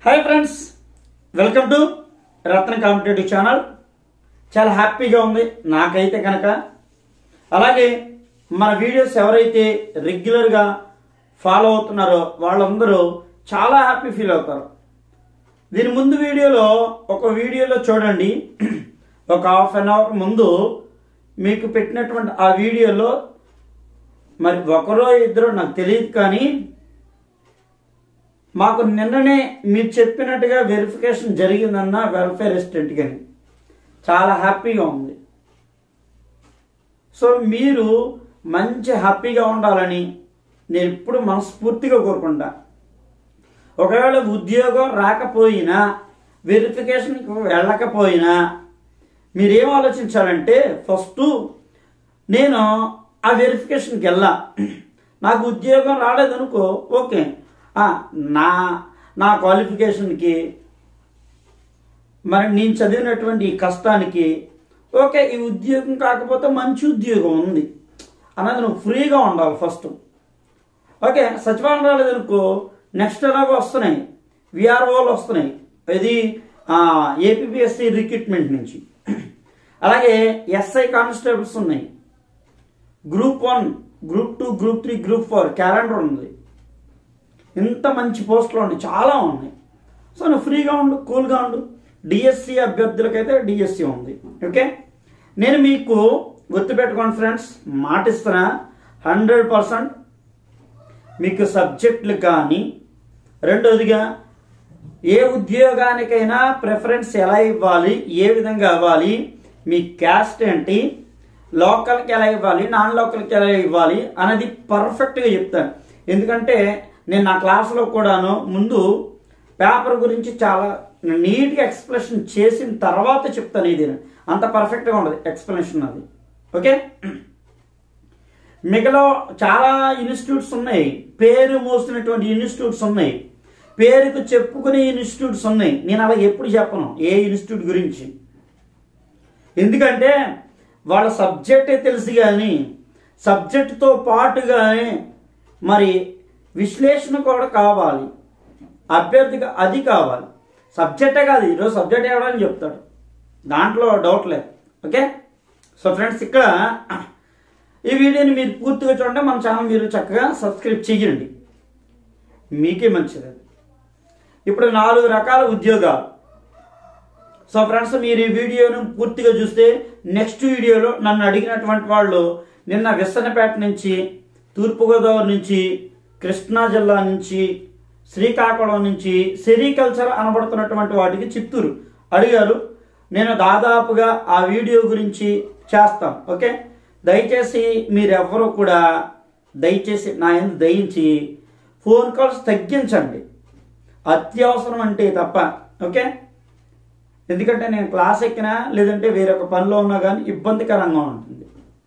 hi friends welcome to Ratna competitive channel చాలా హ్యాపీగా ఉంది నాకైతే కనుక అలాగే మన వీడియోస్ ఎవరైతే రెగ్యులర్గా ఫాలో అవుతున్నారో వాళ్ళందరూ చాలా హ్యాపీ ఫీల్ అవుతారు దీని ముందు వీడియోలో ఒక వీడియోలో చూడండి ఒక హాఫ్ అన్ అవర్ ముందు మీకు పెట్టినటువంటి ఆ వీడియోలో మరి ఒకరో ఇద్దరు నాకు తెలియదు కానీ మాకు నిన్ననే మీరు చెప్పినట్టుగా వెరిఫికేషన్ జరిగిందన్న వెల్ఫేర్ అసిస్టెంట్ కానీ చాలా హ్యాపీగా ఉంది సో మీరు మంచి హ్యాపీగా ఉండాలని నేను ఇప్పుడు మనస్ఫూర్తిగా కోరుకుంటా ఒకవేళ ఉద్యోగం రాకపోయినా వెరిఫికేషన్కి వెళ్ళకపోయినా మీరేం ఆలోచించాలంటే ఫస్ట్ నేను ఆ వెరిఫికేషన్కి వెళ్ళా నాకు ఉద్యోగం రాలేదనుకో ఓకే ఆ, నా నా క్వాలిఫికేషన్కి మరి నేను చదివినటువంటి ఈ కష్టానికి ఓకే ఈ ఉద్యోగం కాకపోతే మంచి ఉద్యోగం ఉంది అన్నది నువ్వు ఫ్రీగా ఉండాలి ఫస్ట్ ఓకే సచివాలయం రాలేదనుకో నెక్స్ట్ ఎలాగో వస్తున్నాయి విఆర్ఓలు వస్తున్నాయి ఇది ఏపీఎస్సి రిక్రూట్మెంట్ నుంచి అలాగే ఎస్ఐ కానిస్టేబుల్స్ ఉన్నాయి group one group two group three group four calendar ఉంది ఇంత మంచి పోస్టులు ఉన్నాయి చాలా ఉన్నాయి సో నువ్వు ఫ్రీగా ఉండు కూల్గా ఉండు డిఎస్సి అభ్యర్థులకైతే డిఎస్సి ఉంది ఓకే నేను మీకు గుర్తుపెట్టుకోండి ఫ్రెండ్స్ మాటిస్తున్నా హండ్రెడ్ పర్సెంట్ మీకు సబ్జెక్టులు కానీ రెండోదిగా ఏ ఉద్యోగానికైనా ప్రిఫరెన్స్ ఎలా ఇవ్వాలి ఏ విధంగా ఇవ్వాలి మీ క్యాస్ట్ ఏంటి లోకల్కి ఎలా ఇవ్వాలి నాన్ లోకల్కి ఎలా ఇవ్వాలి అనేది పర్ఫెక్ట్గా చెప్తాను ఎందుకంటే నేను నా క్లాస్లో కూడాను ముందు పేపర్ గురించి చాలా నీట్గా ఎక్స్ప్లెనేషన్ చేసిన తర్వాత చెప్తాను ఇది అంత పర్ఫెక్ట్గా ఉండదు ఎక్స్ప్లెనేషన్ అది ఓకే మిగతా చాలా ఇన్స్టిట్యూట్స్ ఉన్నాయి పేరు మోసినటువంటి ఇన్స్టిట్యూట్స్ ఉన్నాయి పేరుకు చెప్పుకునే ఇన్స్టిట్యూట్స్ ఉన్నాయి నేను అలా ఎప్పుడు చెప్పను ఏ ఇన్స్టిట్యూట్ గురించి ఎందుకంటే వాళ్ళ సబ్జెక్టే తెలుసు కానీ సబ్జెక్టుతో పాటుగానే మరి విశ్లేషణ కూడా కావాలి అభ్యర్థిగా అది కావాలి సబ్జెక్టే కాదు ఈరోజు సబ్జెక్ట్ ఎవడని చెప్తాడు దాంట్లో డౌట్ లేదు ఓకే సో ఫ్రెండ్స్ ఇక్కడ ఈ వీడియోని మీరు పూర్తిగా చూడండి మన ఛానల్ మీరు చక్కగా సబ్స్క్రైబ్ చేయండి మీకే మంచిది అది ఇప్పుడు నాలుగు రకాల ఉద్యోగాలు సో ఫ్రెండ్స్ మీరు ఈ వీడియోను పూర్తిగా చూస్తే నెక్స్ట్ వీడియోలో నన్ను అడిగినటువంటి వాళ్ళు నిన్న విස්සనపేట నుంచి తూర్పుగోదావరి నుంచి కృష్ణా జిల్లా నుంచి శ్రీకాకుళం నుంచి సెరికల్చర్ అనబడుతున్నటువంటి వాటికి చిత్తూరు అడిగారు నేను దాదాపుగా ఆ వీడియో గురించి చేస్తాను ఓకే దయచేసి మీరెవ్వరూ కూడా దయచేసి నా ఎందుకు దయించి ఫోన్ కాల్స్ తగ్గించండి అత్యవసరం అంటే తప్ప ఓకే ఎందుకంటే నేను క్లాస్ ఎక్కినా లేదంటే వేరొక పనిలో ఉన్నా కానీ ఇబ్బందికరంగా ఉంటుంది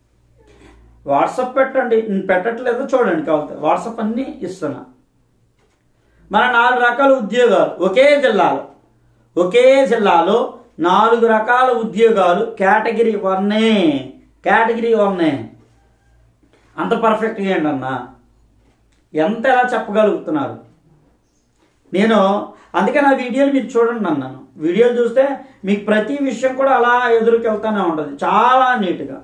వాట్సాప్ పెట్టండి నేను పెట్టట్లేదు చూడండి కావాలి వాట్సాప్ అన్ని ఇస్తున్నా మన నాలుగు రకాల ఉద్యోగాలు ఒకే జిల్లాలో ఒకే జిల్లాలో నాలుగు రకాల ఉద్యోగాలు కేటగిరీ వన్నే కేటగిరీ వన్నే అంత పర్ఫెక్ట్గా ఏంటన్నా ఎంత ఎలా చెప్పగలుగుతున్నారు నేను అందుకే నా వీడియోలు మీరు చూడండి అన్నాను వీడియోలు చూస్తే మీకు ప్రతి విషయం కూడా అలా ఎదురుకెళ్తానే ఉంటుంది చాలా నీట్గా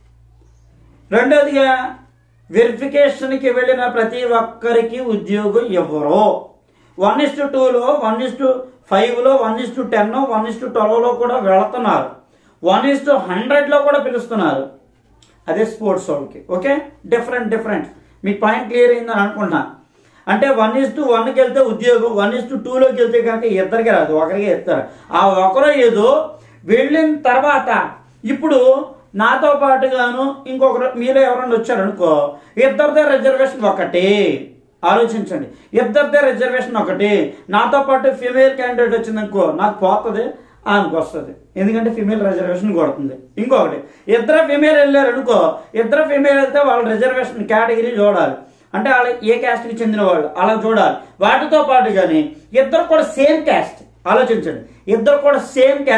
రెండోదిగా వెరిఫికేషన్కి వెళ్ళిన ప్రతి ఒక్కరికి ఉద్యోగం ఇవ్వరు వన్ ఇస్ టు టూలో వన్ ఇస్ టు ఫైవ్లో one is to ten one is to ట్వెల్వ్లో కూడా వెళుతున్నారు వన్ ఇస్ టు హండ్రెడ్లో కూడా పిలుస్తున్నారు అదే స్పోర్ట్స్ వాళ్ళకి ఓకే డిఫరెంట్ డిఫరెంట్ మీకు పాయింట్ క్లియర్ అయిందని అనుకుంటున్నా అంటే వన్ ఇస్ టు వన్కి వెళ్తే ఉద్యోగం వన్ ఇస్ టు టూలోకి వెళ్తే కనుక ఇద్దరికి రాదు ఒకరికి ఇస్తారు ఆ ఒకరు ఏదో వెళ్ళిన తర్వాత ఇప్పుడు నాతో పాటుగాను ఇంకొకరు మీలో ఎవరైనా వచ్చారనుకో ఇద్దరిదే రిజర్వేషన్ ఒకటి ఆలోచించండి ఇద్దరిదే రిజర్వేషన్ ఒకటి నాతో పాటు ఫీమేల్ క్యాండిడేట్ వచ్చిందనుకో నాకు పోతుంది ఆమెకు వస్తుంది ఎందుకంటే ఫీమేల్ రిజర్వేషన్ కొడుతుంది ఇంకొకటి ఇద్దరు ఫీమేల్ వెళ్ళారు అనుకో ఇద్దరు ఫీమేల్ వెళ్తే వాళ్ళ రిజర్వేషన్ కేటగిరీ చూడాలి అంటే వాళ్ళు ఏ క్యాస్ట్కి చెందిన వాళ్ళు అలా చూడాలి వాటితో పాటు కానీ ఇద్దరు కూడా సేమ్ క్యాస్ట్ ఆలోచించండి ఇద్దరు కూడా సేమ్ క్యాస్ట్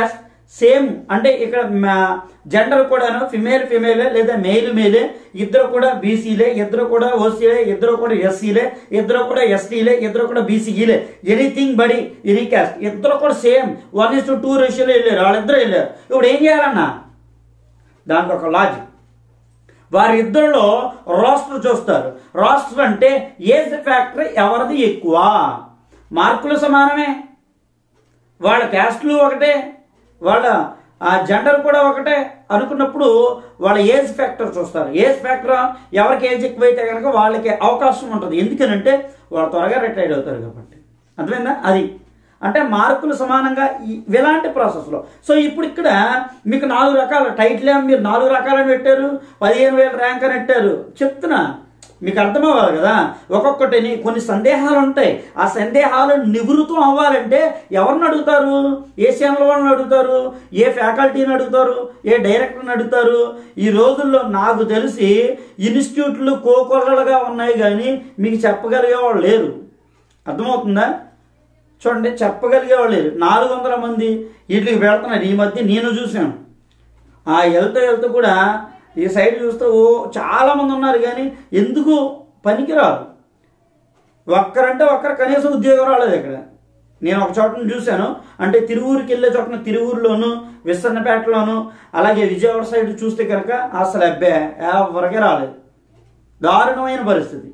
సేమ్ అంటే ఇక్కడ జెండర్ కూడాను ఫిమేల్ ఫిమేలే లేదా మెయిల్ మేలే ఇద్దరు కూడా బీసీలే ఇద్దరు కూడా ఓసీలే ఇద్దరు కూడా ఎస్సీలే ఇద్దరు కూడా ఎస్టీలే ఇద్దరు కూడా బీసీలే ఎనీథింగ్ బడి ఎనీ క్యాస్ట్ ఇద్దరు కూడా same one is to two రేషియోలో వెళ్ళారు వాళ్ళిద్దరు వెళ్ళారు ఇప్పుడు ఏం చేయాలన్నా దానికి ఒక లాజిక్ వారిద్దరిలో రోస్టర్ చూస్తారు రోస్టర్ అంటే ఏజ్ ఫ్యాక్టర్ ఎవరిది ఎక్కువ మార్కులు సమానమే వాళ్ళ క్యాస్ట్లు ఒకటే వాళ్ళ ఆ జెండర్ కూడా ఒకటే అనుకున్నప్పుడు వాళ్ళ ఏజ్ ఫ్యాక్టర్ చూస్తారు ఏజ్ ఫ్యాక్టర్ ఎవరికి ఏజ్ ఎక్కువైతే కనుక వాళ్ళకి అవకాశం ఉంటుంది ఎందుకనంటే వాళ్ళు త్వరగా రిటైర్డ్ అవుతారు కాబట్టి అర్థమైందా అది అంటే మార్కులు సమానంగా ఈ- ఇలాంటి ప్రాసెస్లో సో ఇప్పుడు ఇక్కడ మీకు నాలుగు రకాల టైటిల్ ఏమో మీరు నాలుగు రకాలని పెట్టారు పదిహేను వేల ర్యాంక్ అని పెట్టారు చెప్తున్నా మీకు అర్థమవ్వాలి కదా ఒక్కొక్కటిని కొన్ని సందేహాలు ఉంటాయి ఆ సందేహాలు నివృత్తం అవ్వాలంటే ఎవరిని అడుగుతారు ఏ ఛానల్ వాళ్ళని అడుగుతారు ఏ ఫ్యాకల్టీని అడుగుతారు ఏ డైరెక్టర్ని అడుగుతారు ఈ రోజుల్లో నాకు తెలిసి ఇన్స్టిట్యూట్లు కోకొల్లలుగా ఉన్నాయి కానీ మీకు చెప్పగలిగే వాళ్ళు లేరు అర్థమవుతుందా చూడండి చెప్పగలిగే వాళ్ళు లేరు నాలుగు వందల మంది వీటికి పెడుతున్నారు ఈ మధ్య నేను చూశాను ఆ వెళ్తూ వెళ్తూ కూడా ఈ సైడ్ చూస్తే ఓ చాలా మంది ఉన్నారు కానీ ఎందుకు పనికిరారు ఒక్కరంటే ఒక్కరు కనీసం ఉద్యోగం రాలేదు ఇక్కడ నేను ఒక చోటను చూశాను అంటే తిరువూరుకి వెళ్ళే చోటన తిరువూరులోను విస్తన్నపేటలోను అలాగే విజయవాడ సైడ్ చూస్తే కనుక అసలు అబ్బే ఎవరికే రాలేదు దారుణమైన పరిస్థితి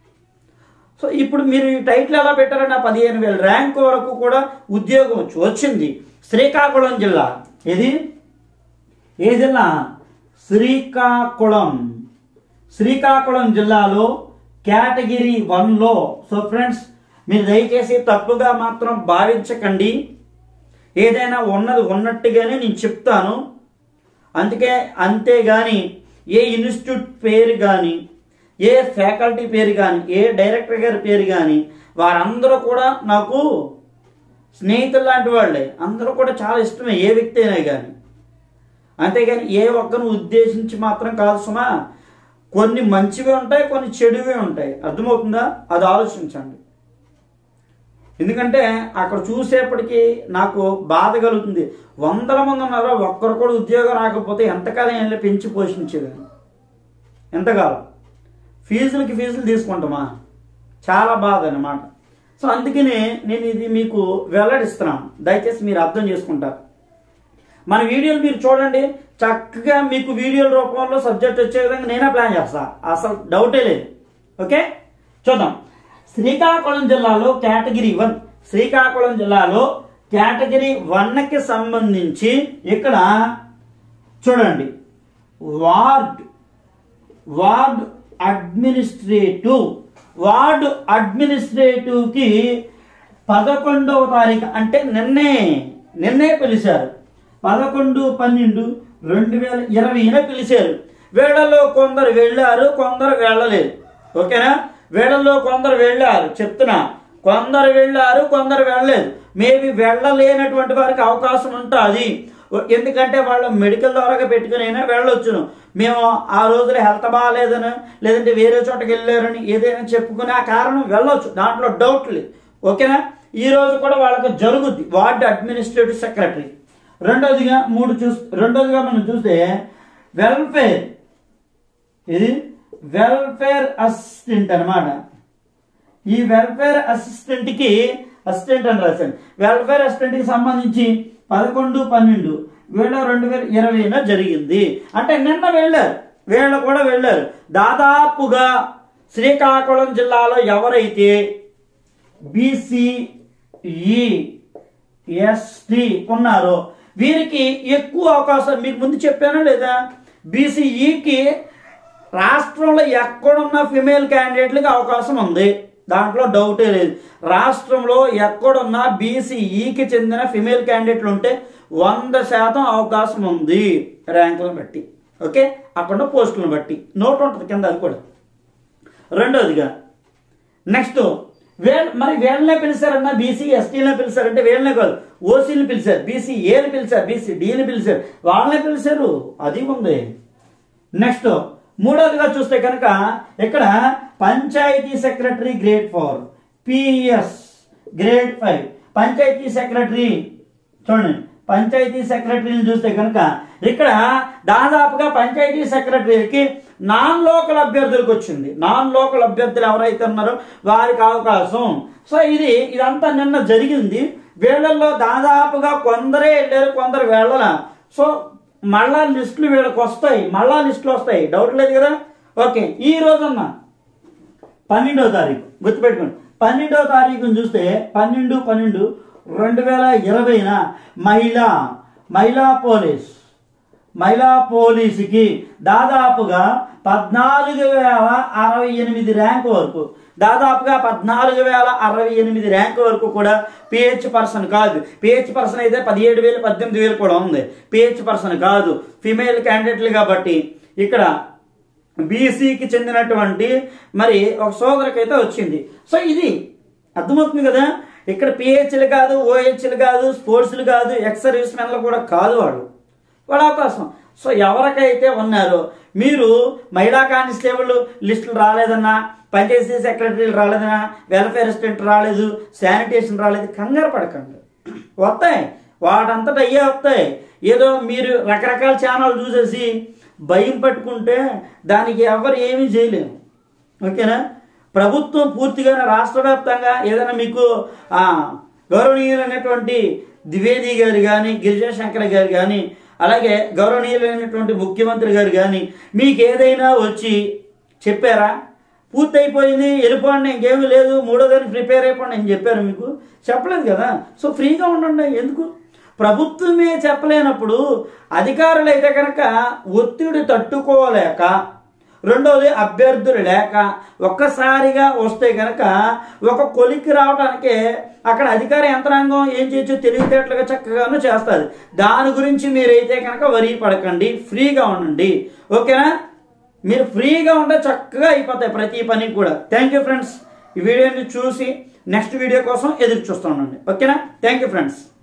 సో ఇప్పుడు మీరు ఈ టైటిల్ ఎలా పెట్టారంటే ఆ పదిహేను వేల ర్యాంక్ వరకు కూడా ఉద్యోగం వచ్చి- వచ్చింది శ్రీకాకుళం జిల్లా ఇది ఏ జిల్లా శ్రీకాకుళం శ్రీకాకుళం జిల్లాలో కేటగిరీ వన్లో సో ఫ్రెండ్స్ మీరు దయచేసి తప్పుగా మాత్రం భావించకండి ఏదైనా ఉన్నది ఉన్నట్టుగానే నేను చెప్తాను అందుకే అంతేగాని ఏ ఇన్స్టిట్యూట్ పేరు కానీ ఏ ఫ్యాకల్టీ పేరు కానీ ఏ డైరెక్టర్ గారి పేరు కానీ వారందరూ కూడా నాకు స్నేహితులు లాంటి వాళ్ళే అందరూ కూడా చాలా ఇష్టమే ఏ వ్యక్తి అయినా కానీ అంతేగాని ఏ ఒక్కరిని ఉద్దేశించి మాత్రం కాదు సుమా కొన్ని మంచివి ఉంటాయి కొన్ని చెడువి ఉంటాయి అర్థమవుతుందా అది ఆలోచించండి ఎందుకంటే అక్కడ చూసేప్పటికీ నాకు బాధ కలుగుతుంది వందల మంది ఉన్నారో ఒక్కరు కూడా ఉద్యోగం రాకపోతే ఎంతకాలం వెళ్ళి పెంచి పోషించేదాన్ని ఎంతకాలం ఫీజులకి ఫీజులు తీసుకుంటామా చాలా బాధ అన్నమాట సో అందుకనే నేను ఇది మీకు వెల్లడిస్తున్నాను దయచేసి మీరు అర్థం చేసుకుంటారు మన వీడియోలు మీరు చూడండి చక్కగా మీకు వీడియోల రూపంలో సబ్జెక్ట్ వచ్చే విధంగా నేనే ప్లాన్ చేస్తా అసలు డౌటే లేదు ఓకే చూద్దాం శ్రీకాకుళం జిల్లాలో కేటగిరీ వన్ శ్రీకాకుళం జిల్లాలో కేటగిరీ వన్కి సంబంధించి ఇక్కడ చూడండి వార్డ్ వార్డ్ అడ్మినిస్ట్రేటివ్ వార్డు అడ్మినిస్ట్రేటివ్కి పదకొండవ తారీఖు అంటే నిన్నే నిన్నే పిలిచారు పదకొండు పన్నెండు రెండు వేల ఇరవైన పిలిచారు వీళ్ళలో కొందరు వెళ్ళారు కొందరు వెళ్ళలేదు ఓకేనా వీళ్ళలో కొందరు వెళ్ళారు చెప్తున్నా కొందరు వెళ్ళారు కొందరు వెళ్ళలేదు మేబీ వెళ్ళలేనటువంటి వారికి అవకాశం ఉంటుంది ఎందుకంటే వాళ్ళు మెడికల్ ద్వారాగా పెట్టుకుని అయినా వెళ్ళొచ్చును మేము ఆ రోజున హెల్త్ బాగాలేదని లేదంటే వేరే చోటకి వెళ్ళారని ఏదైనా చెప్పుకుని ఆ కారణం వెళ్ళొచ్చు దాంట్లో డౌట్ లేదు ఓకేనా ఈ రోజు కూడా వాళ్ళకి జరుగుద్ది వార్డు అడ్మినిస్ట్రేటివ్ సెక్రటరీ రెండోదిగా మూడు చూస్ రెండోదిగా మనం చూస్తే వెల్ఫేర్ ఇది వెల్ఫేర్ అసిస్టెంట్ అన్నమాట ఈ వెల్ఫేర్ అసిస్టెంట్ కి అసిస్టెంట్ అని రాశాను వెల్ఫేర్ అసిస్టెంట్ కి సంబంధించి పదకొండు పన్నెండు వీళ్ళ రెండు వేల ఇరవైన జరిగింది అంటే నిన్న వెళ్ళారు వీళ్ళు కూడా వెళ్ళారు దాదాపుగా శ్రీకాకుళం జిల్లాలో ఎవరైతే బీసీఈ ఎస్టీ ఉన్నారో వీరికి ఎక్కువ అవకాశం మీకు ముందు చెప్పానా లేదా బీసీఈకి రాష్ట్రంలో ఎక్కడున్న ఫిమేల్ క్యాండిడేట్లకి అవకాశం ఉంది దాంట్లో డౌటే లేదు రాష్ట్రంలో ఎక్కడున్న బీసీఈకి చెందిన ఫిమేల్ క్యాండిడేట్లు ఉంటే వంద శాతం అవకాశం ఉంది ర్యాంకులను బట్టి ఓకే అక్కడ పోస్టులను బట్టి నోట్ ఉంటుంది కింద అది కూడా రెండోదిగా నెక్స్ట్ వీళ్ళ మరి వీళ్ళనే పిలిచారన్న బీసీ ఎస్టీలనే పిలిచారంటే వీళ్ళనే కాదు ఓసీలు పిలిచారు బీసీ ఏని పిలిచారు బీసీ డీని పిలిచారు వాళ్ళనే పిలిచారు అది ఉంది నెక్స్ట్ మూడోదిగా చూస్తే కనుక ఇక్కడ panchayat secretary grade four PS grade five panchayat secretary చూడండి పంచాయతీ సెక్రటరీని చూస్తే కనుక ఇక్కడ దాదాపుగా పంచాయతీ సెక్రటరీకి నాన్ లోకల్ అభ్యర్థులకు వచ్చింది నాన్ లోకల్ అభ్యర్థులు ఎవరైతే ఉన్నారో వారికి అవకాశం సో ఇది ఇదంతా నిన్న జరిగింది వీళ్ళల్లో దాదాపుగా కొందరే వెళ్ళారు కొందరు వెళ్ళాల సో మళ్ళా లిస్టులు వీళ్ళకి వస్తాయి మళ్ళా లిస్టులు వస్తాయి డౌట్ లేదు కదా ఓకే ఈ రోజున్న పన్నెండవ తారీఖు గుర్తుపెట్టుకోండి పన్నెండవ తారీఖుని చూస్తే పన్నెండు పన్నెండు రెండు వేల ఇరవైన మహిళా మహిళా పోలీస్ మహిళా పోలీసుకి దాదాపుగా పద్నాలుగు వేల అరవై ఎనిమిది ర్యాంక్ వరకు దాదాపుగా పద్నాలుగు వేల అరవై ఎనిమిది ర్యాంక్ వరకు కూడా పిహెచ్ పర్సన్ కాదు పిహెచ్ పర్సన్ అయితే పదిహేడు వేలు పద్దెనిమిది వేలు కూడా ఉంది పిహెచ్ పర్సన్ కాదు ఫిమేల్ క్యాండిడేట్లు కాబట్టి ఇక్కడ బీసీకి చెందినటువంటి మరి ఒక సోదరికైతే వచ్చింది సో ఇది అర్థమవుతుంది కదా ఇక్కడ పిహెచ్లు కాదు ఓహెచ్లు కాదు స్పోర్ట్స్లు కాదు ఎక్స్ సర్వీస్ మెన్లు కూడా కాదు వాడు వాడు అవకాశం సో ఎవరికైతే ఉన్నారో మీరు మహిళా కానిస్టేబుల్ లిస్టులు రాలేదన్నా పంచాయతీ సెక్రటరీలు రాలేదన్నా వెల్ఫేర్ అసిస్టెంట్ రాలేదు శానిటేషన్ రాలేదు కంగారు పడకండి వస్తాయి వాటంతట అయ్యే వస్తాయి ఏదో మీరు రకరకాల ఛానల్ చూసేసి భయం పట్టుకుంటే దానికి ఎవరు ఏమీ చేయలేము ఓకేనా ప్రభుత్వం పూర్తిగా రాష్ట్ర వ్యాప్తంగా ఏదైనా మీకు ఆ, గౌరవనీయులైనటువంటి ద్వివేది గారు కానీ గిరిజా శంకర్ గారు కానీ అలాగే గౌరవనీయులైనటువంటి ముఖ్యమంత్రి గారు కానీ మీకు ఏదైనా వచ్చి చెప్పారా పూర్తి అయిపోయింది వెళ్ళిపోండి ఇంకేమీ లేదు మూడో దానికి ప్రిపేర్ అయిపోండి అని చెప్పారు మీకు చెప్పలేదు కదా సో ఫ్రీగా ఉండండి ఎందుకు ప్రభుత్వమే చెప్పలేనప్పుడు అధికారులు అయితే కనుక ఒత్తిడి తట్టుకోలేక రెండోది అభ్యర్థులు లేక ఒక్కసారిగా వస్తే కనుక ఒక కొలిక్కి రావడానికే అక్కడ అధికార యంత్రాంగం ఏం చేయొచ్చు తెలివితేటలుగా చక్కగాను చేస్తుంది దాని గురించి మీరైతే కనుక వరి పడకండి ఫ్రీగా ఉండండి ఓకేనా మీరు ఫ్రీగా ఉంటే చక్కగా అయిపోతాయి ప్రతి పని కూడా థ్యాంక్ యూ ఫ్రెండ్స్ ఈ వీడియోని చూసి నెక్స్ట్ వీడియో కోసం ఎదురు చూస్తూ ఉండండి ఓకేనా థ్యాంక్ యూ ఫ్రెండ్స్